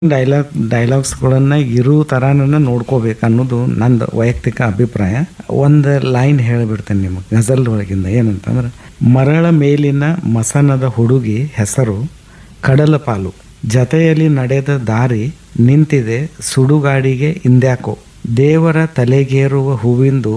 dialogue ಡೈಲಾಗ್ಸ್ಗಳನ್ನ ಇರೋ ಥರನ ನೋಡ್ಕೋಬೇಕು ಅನ್ನೋದು ನಂದು ವೈಯಕ್ತಿಕ ಅಭಿಪ್ರಾಯ ಒಂದು ಲೈನ್ ಹೇಳಿಬಿಡ್ತೇನೆ ನಿಮಗೆ ಗಜಲ್ ಒಳಗಿಂದ ಏನಂತಂದ್ರೆ ಮರಳ ಮೇಲಿನ ಮಸನದ ಹುಡುಗಿ ಹೆಸರು ಕಡಲ ಪಾಲು ಜತೆಯಲ್ಲಿ ನಡೆದ ದಾರಿ ನಿಂತಿದೆ ಸುಡುಗಾಡಿಗೆ ಇಂದ್ಯಾಕೋ ದೇವರ ತಲೆಗೇರುವ ಹೂವಿಂದು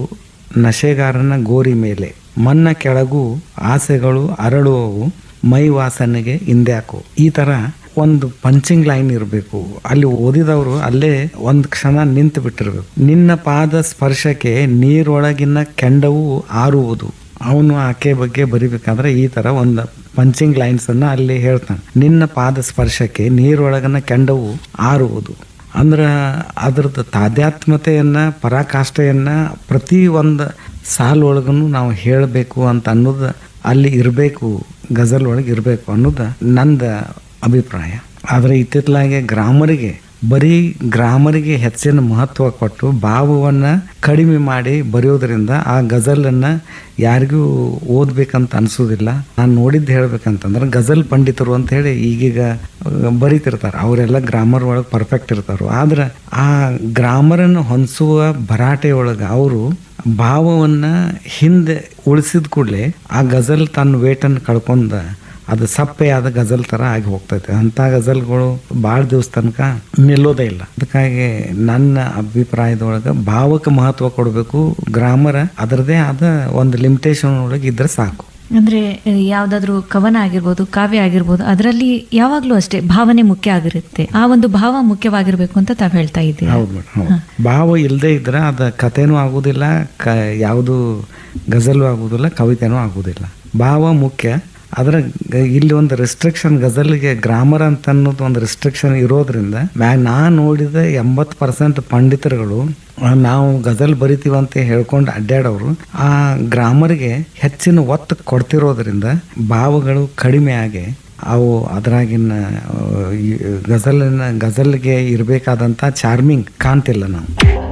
ನಶೆಗಾರನ ಗೋರಿ ಮೇಲೆ ಮಣ್ಣ ಕೆಳಗೂ ಆಸೆಗಳು ಅರಳುವವು ಮೈ ವಾಸನೆಗೆ ಇಂದ್ಯಾಕೋ ಈ ಥರ ಒಂದು ಪಂಚಿಂಗ್ ಲೈನ್ ಇರಬೇಕು ಅಲ್ಲಿ ಓದಿದವರು ಅಲ್ಲೇ ಒಂದು ಕ್ಷಣ ನಿಂತು ಬಿಟ್ಟಿರ್ಬೇಕು ನಿನ್ನ ಪಾದ ಸ್ಪರ್ಶಕ್ಕೆ ನೀರೊಳಗಿನ ಕೆಂಡವು ಆರುವುದು ಅವನು ಆಕೆ ಬಗ್ಗೆ ಬರಿಬೇಕಾದ್ರೆ ಈ ಥರ ಒಂದು ಪಂಚಿಂಗ್ ಲೈನ್ಸನ್ನು ಅಲ್ಲಿ ಹೇಳ್ತಾನೆ ನಿನ್ನ ಪಾದ ಸ್ಪರ್ಶಕ್ಕೆ ನೀರೊಳಗಿನ ಕೆಂಡವು ಆರುವುದು ಅಂದ್ರೆ ಅದ್ರದ್ದು ತಾಧ್ಯಾತ್ಮತೆಯನ್ನು ಪರಾಕಾಷ್ಠೆಯನ್ನು ಪ್ರತಿ ಒಂದು ಸಾಲೊಳಗೂ ನಾವು ಹೇಳಬೇಕು ಅಂತ ಅನ್ನೋದು ಅಲ್ಲಿ ಇರಬೇಕು ಗಜಲ್ ಒಳಗೆ ಇರಬೇಕು ಅನ್ನೋದು ನಂದು ಅಭಿಪ್ರಾಯ ಆದರೆ ಇತ್ತಿತ್ತಲಾಗೆ ಗ್ರಾಮರಿಗೆ ಬರೀ ಗ್ರಾಮರಿಗೆ ಹೆಚ್ಚಿನ ಮಹತ್ವ ಕೊಟ್ಟು ಭಾವವನ್ನು ಕಡಿಮೆ ಮಾಡಿ ಬರೆಯೋದ್ರಿಂದ ಆ ಗಜಲನ್ನು ಯಾರಿಗೂ ಓದಬೇಕಂತ ಅನಿಸೋದಿಲ್ಲ ನಾನು ನೋಡಿದ್ದು ಹೇಳ್ಬೇಕಂತಂದ್ರೆ ಗಜಲ್ ಪಂಡಿತರು ಅಂತ ಹೇಳಿ ಈಗೀಗ ಬರೀತಿರ್ತಾರೆ ಅವರೆಲ್ಲ ಗ್ರಾಮರ್ ಒಳಗೆ ಪರ್ಫೆಕ್ಟ್ ಇರ್ತಾರೆ ಆದ್ರೆ ಆ ಗ್ರಾಮರನ್ನು ಹೊಂದಿಸುವ ಭರಾಟೆ ಒಳಗೆ ಅವರು ಭಾವವನ್ನು ಹಿಂದೆ ಉಳಿಸಿದ ಕೂಡಲೇ ಆ ಗಜಲ್ ತನ್ನ ವೇಟನ್ನು ಕಳ್ಕೊಂಡ ಅದು ಸಪ್ಪೆ ಆದ ಗಜಲ್ ಥರ ಆಗಿ ಹೋಗ್ತೈತೆ ಅಂಥ ಗಜಲ್ಗಳು ಭಾಳ ದಿವಸ ತನಕ ನಿಲ್ಲೋದೇ ಇಲ್ಲ ಅದಕ್ಕಾಗಿ ನನ್ನ ಅಭಿಪ್ರಾಯದೊಳಗೆ ಭಾವಕ್ಕೆ ಮಹತ್ವ ಕೊಡಬೇಕು ಗ್ರಾಮರ ಅದರದೇ ಆದ ಒಂದು ಲಿಮಿಟೇಷನ್ ಒಳಗೆ ಇದ್ರೆ ಸಾಕು ಅಂದ್ರೆ ಯಾವ್ದಾದ್ರು ಕವನ ಆಗಿರ್ಬೋದು ಕಾವ್ಯ ಆಗಿರ್ಬೋದು ಅದರಲ್ಲಿ ಯಾವಾಗ್ಲೂ ಅಷ್ಟೇ ಭಾವನೆ ಮುಖ್ಯ ಆಗಿರುತ್ತೆ ಆ ಒಂದು ಭಾವ ಮುಖ್ಯವಾಗಿರ್ಬೇಕು ಅಂತ ತಾವ್ ಹೇಳ್ತಾ ಇದ್ದೀರಾ ಹೌದು ಮೇಡಮ್ ಹೌದು ಭಾವ ಇಲ್ಲದೆ ಇದ್ರೆ ಅದು ಕಥೆನೂ ಆಗೋದಿಲ್ಲ ಕ ಯಾವುದು ಗಜಲು ಆಗೋದಿಲ್ಲ ಕವಿತೆನೂ ಆಗೋದಿಲ್ಲ ಭಾವ ಮುಖ್ಯ ಅದರ ಗ- ಇಲ್ಲಿ ಒಂದು ರೆಸ್ಟ್ರಿಕ್ಷನ್ ಗಜಲ್ಗೆ ಗ್ರಾಮರ್ ಅಂತ ಅನ್ನೋದು ಒಂದು ರೆಸ್ಟ್ರಿಕ್ಷನ್ ಇರೋದ್ರಿಂದ ಮ್ಯಾಗ ನಾ ನೋಡಿದ ಎಂಬತ್ತು ಪರ್ಸೆಂಟ್ ಪಂಡಿತರುಗಳು ಆ, ನಾವು ಗಜಲ್ ಬರಿತೀವಿ ಅಂತ ಹೇಳ್ಕೊಂಡು ಅಡ್ಡಾಡೋರು ಆ ಗ್ರಾಮರ್ಗೆ ಹೆಚ್ಚಿನ ಒತ್ತು ಕೊಡ್ತಿರೋದ್ರಿಂದ ಭಾವಗಳು ಕಡಿಮೆ ಆಗಿ ಅವು ಅದರಾಗಿನ ಆ, ಈ ಗಜಲಿನ ಗಜಲ್ಗೆ ಇರಬೇಕಾದಂಥ ಚಾರ್ಮಿಂಗ್ ಕಾಣ್ತಿಲ್ಲ ನಾವು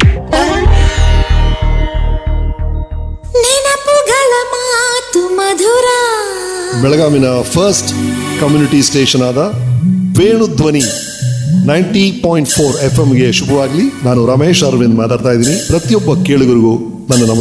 ನೆನಪುಗಳ ಮಾತು ಮಧುರ ಬೆಳಗಾವಿನ ಫಸ್ಟ್ ಕಮ್ಯುನಿಟಿ ಸ್ಟೇಷನ್ ಆದ Venudhwani ninety point four F ಎಂಗೆ ಶುಭವಾಗಲಿ ನಾನು ರಮೇಶ್ ಅರವಿಂದ್ ಮಾತಾಡ್ತಾ ಇದ್ದೀನಿ ಪ್ರತಿಯೊಬ್ಬ ಕೇಳುಗರಿಗೂ ನನ್ನ ನಮಸ್ಕಾರ